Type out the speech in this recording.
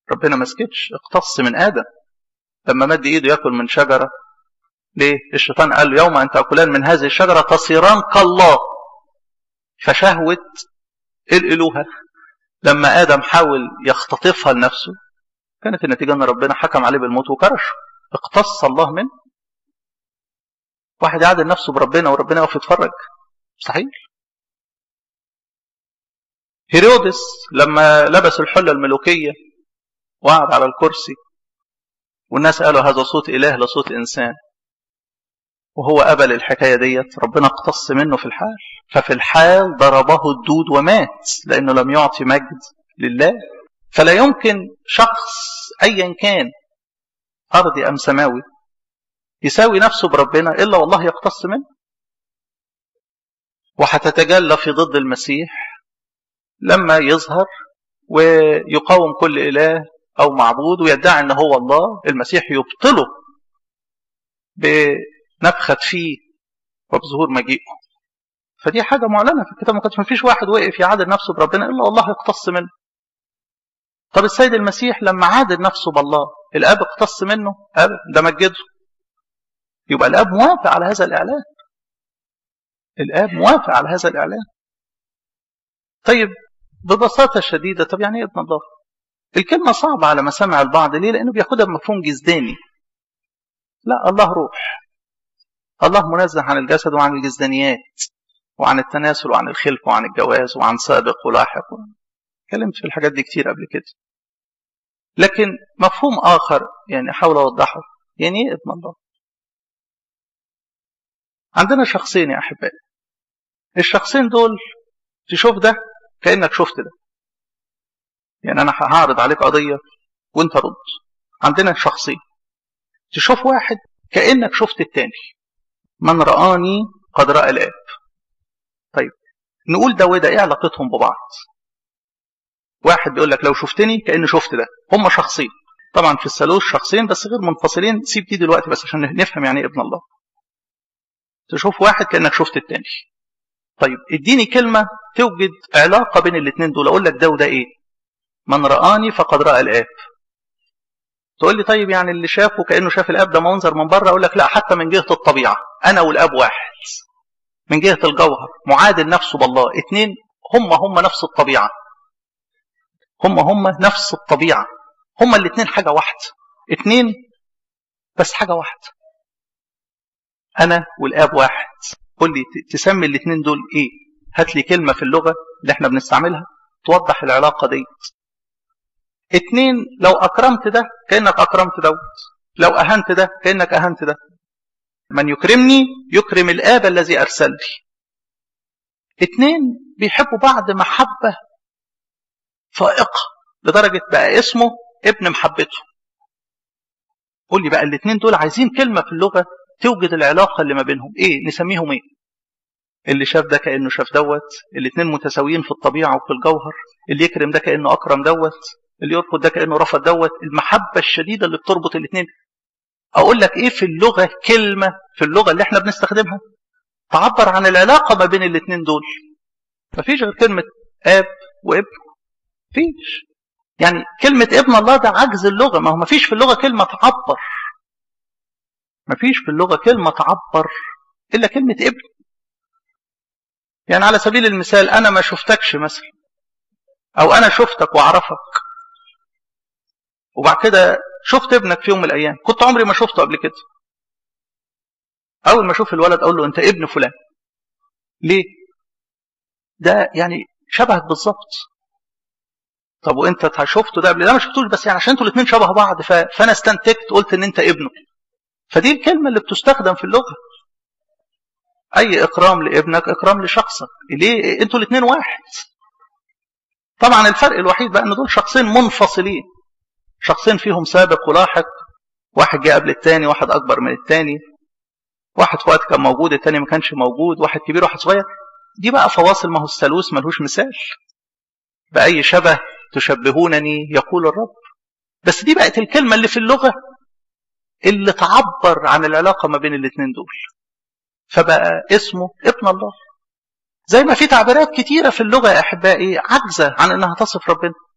ربنا ما سكتش اقتص من ادم لما مد ايده ياكل من شجره ليه الشيطان قال له يوم ان تاكلان من هذه الشجره تصيران كالله فشهوه الالوهه لما ادم حاول يختطفها لنفسه كانت النتيجه ان ربنا حكم عليه بالموت وكرشه اقتص الله منه واحد يعادل نفسه بربنا وربنا يقف يتفرج مستحيل هيرودس لما لبس الحله الملوكيه وقعد على الكرسي والناس قالوا هذا صوت اله لا صوت انسان وهو قبل الحكايه ديت ربنا اقتص منه في الحال ففي الحال ضربه الدود ومات لانه لم يعطي مجد لله فلا يمكن شخص ايا كان ارضي ام سماوي يساوي نفسه بربنا الا والله يقتص منه وهتتجلى في ضد المسيح لما يظهر ويقاوم كل اله او معبود ويدعي ان هو الله المسيح يبطله بنفخه فيه وبظهور مجيئه فدي حاجه معلنه في الكتاب ما كانش فيش واحد وقف يعادل نفسه بربنا الا والله يقتص منه طب السيد المسيح لما عادل نفسه بالله الاب اقتص منه ابدا ده مجده يبقى الاب موافق على هذا الاعلان الاب موافق على هذا الاعلان طيب ببساطه شديده طب يعني ايه ابن الله الكلمه صعبه على مسامع البعض ليه لانه بياخدها بمفهوم جسداني لا الله روح الله منزه عن الجسد وعن الجسدانيات وعن التناسل وعن الخلف وعن الجواز وعن سابق ولاحق اتكلمت في الحاجات دي كتير قبل كده لكن مفهوم اخر يعني احاول اوضحه يعني ايه ابن الله عندنا شخصين يا احبائي الشخصين دول تشوف ده كانك شفت ده يعني انا هعرض عليك قضيه وانت رد عندنا شخصين تشوف واحد كانك شفت التاني من رآني قد رأى الآب طيب نقول ده وده ايه علاقتهم ببعض واحد بيقول لك لو شفتني كأني شفت ده هم شخصين طبعا في الثالوث شخصين بس غير منفصلين سيب دي دلوقتي بس عشان نفهم يعني ايه ابن الله تشوف واحد كأنك شفت التاني طيب اديني كلمة توجد علاقة بين الاثنين دول اقول لك ده وده ايه من رآني فقد رأى الآب تقول لي طيب يعني اللي شافه كأنه شاف الآب ده منظر من بره اقول لك لا حتى من جهة الطبيعة انا والآب واحد من جهة الجوهر معادل نفسه بالله اتنين هم هم نفس الطبيعة هم هم نفس الطبيعة هم الاتنين حاجة واحدة اتنين بس حاجة واحدة أنا والآب واحد قول لي تسمي الاتنين دول إيه هات لي كلمة في اللغة اللي احنا بنستعملها توضح العلاقة دي اتنين لو أكرمت ده كأنك أكرمت دوت لو أهنت ده كأنك أهنت ده من يكرمني يكرم الآب الذي أرسل لي اتنين بيحبوا بعض محبة فائقة لدرجة بقى اسمه ابن محبته قول لي بقى الاتنين دول عايزين كلمة في اللغة توجد العلاقة اللي ما بينهم ايه نسميهم ايه اللي شاف ده كأنه شاف دوت الاتنين متساويين في الطبيعة وفي الجوهر اللي يكرم ده كأنه أكرم دوت اللي يرفض ده كأنه رفض دوت المحبة الشديدة اللي بتربط الاتنين أقول لك إيه في اللغة كلمة في اللغة اللي احنا بنستخدمها تعبر عن العلاقة ما بين الاتنين دول مفيش غير كلمة آب وابن مفيش يعني كلمة ابن الله ده عجز اللغة ما هو مفيش في اللغة كلمة تعبر مفيش في اللغة كلمة تعبر إلا كلمة ابن يعني على سبيل المثال أنا ما شفتكش مثلا أو أنا شفتك وأعرفك وبعد كده شفت ابنك في يوم من الأيام كنت عمري ما شفته قبل كده أول ما أشوف الولد أقول له أنت ابن فلان ليه؟ ده يعني شبهك بالظبط طب وانت شفته ده قبل ده ما شفتوش بس يعني عشان انتوا الاثنين شبه بعض ف... فانا استنتجت قلت ان انت ابنه فدي الكلمه اللي بتستخدم في اللغه اي اكرام لابنك اكرام لشخصك ليه انتوا الاثنين واحد طبعا الفرق الوحيد بقى ان دول شخصين منفصلين شخصين فيهم سابق ولاحق واحد جه قبل الثاني واحد اكبر من الثاني واحد في وقت كان موجود الثاني ما كانش موجود واحد كبير واحد صغير دي بقى فواصل ما هو الثالوث ملهوش مثال بأي شبه تشبهونني يقول الرب بس دي بقت الكلمة اللي في اللغة اللي تعبر عن العلاقة ما بين الاثنين دول فبقى اسمه ابن الله زي ما في تعبيرات كتيرة في اللغة يا أحبائي عجزة عن أنها تصف ربنا